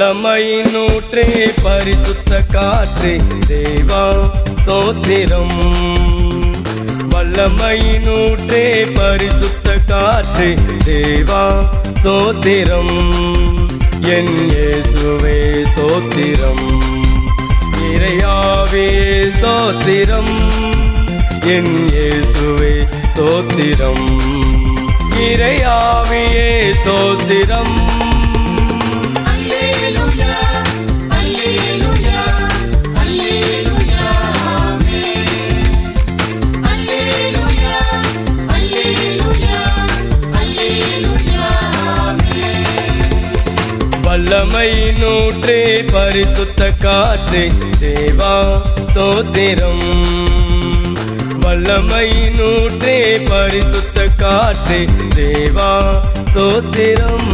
வல்லமை நூற்றே பரிசுத்த காற்றே தேவா ஸ்தோத்திரம் வல்லமை நூற்றே பரிசுத்த காற்றே தேவா ஸ்தோத்திரம் என் இயேசுவே ஸ்தோத்திரம் இறையாவே ஸ்தோத்திரம் என் இயேசுவே ஸ்தோத்திரம் இறையாவியே ஸ்தோத்திரம் அல்லேலூயா அல்லேலூயா அல்லேலூயா ஆமென் அல்லேலூயா அல்லேலூயா அல்லேலூயா ஆமென் வல்லமை நூற்றே பரிசுத்த காற்றே தேவா ஸ்தோத்திரம் வல்லமை நூற்றே பரிசுத்த காற்றே தேவா ஸ்தோத்திரம்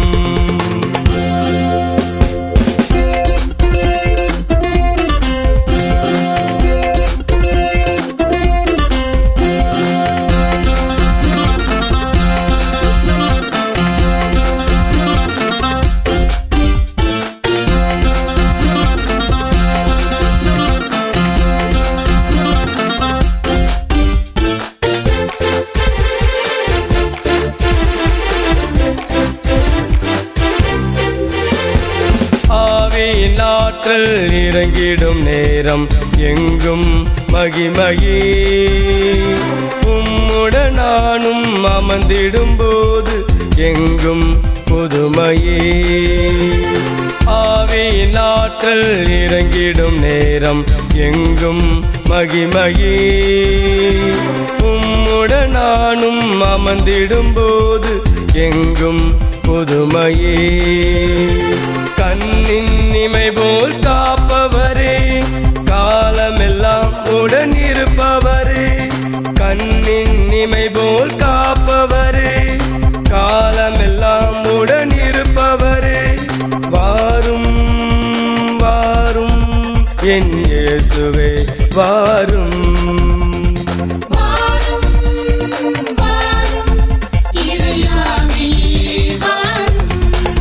ஆவியின் ஆற்றல் இறங்கிடும் நேரம் எங்கும் மகிமகி உம்முடன் நானும் அமர்ந்திடும் போது எங்கும் புதுமையே ஆவியின் ஆற்றல் இறங்கிடும் நேரம் எங்கும் மகிமகி உம்முடன் நானும் அமர்ந்திடும் போது எங்கும் புதுமையே கண்ணின் இமை போல் காப்பவரே காலமெல்லாம் உடன் இருப்பவரே கண்ணின் இமை போல் காப்பவரே காலமெல்லாம் உடன் இருப்பவரே வாரும் வாரும் என் இயேசுவே வாரும் வாரும் வாரும் இறையாவே வாரும்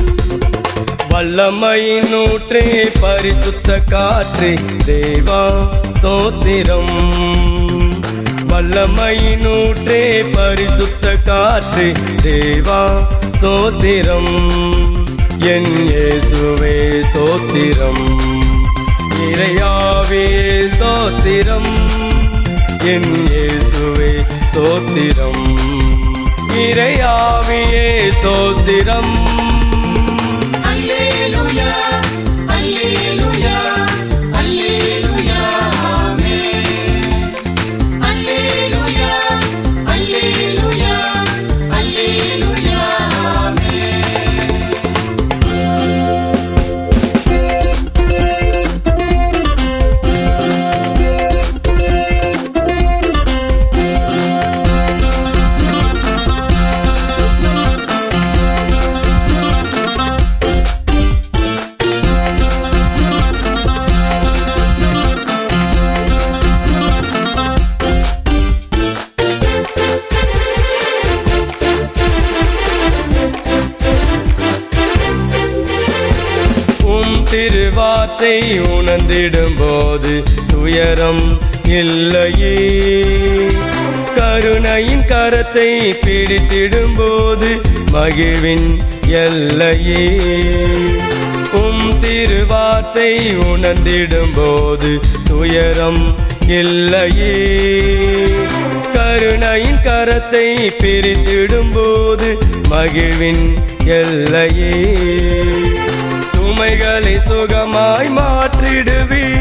வல்லமை நூற்றே பரிசுத்த காற்றே தேவா ஸ்தோத்திரம் வல்லமை நூற்றே பரிசுத்த காற்றே தேவா ஸ்தோத்திரம் என் இயேசுவே ஸ்தோத்திரம் இறையாவே ஸ்தோத்திரம் என் இயேசுவே ஸ்தோத்திரம் இறையாவியே ஸ்தோத்திரம் அல்லேலூயா அல்லேலூயா அல்லேலூயா ஆமென் அல்லேலூயா அல்லேலூயா அல்லேலூயா ஆமென் உம் திருவார்த்தை உணர்ந்திடும் போது துயரம் இல்லையே கருணையின் கரத்தை பிடித்திடும் போது மகிழ்வின் எல்லையே உம் திருவார்த்தை உணர்ந்திடும் போது துயரம் இல்லையே கருணையின் கரத்தை பிரித்திடும் போது மகிழ்வின் எல்லையே சுமைகளை சுகமாய் மாற்றிடுவி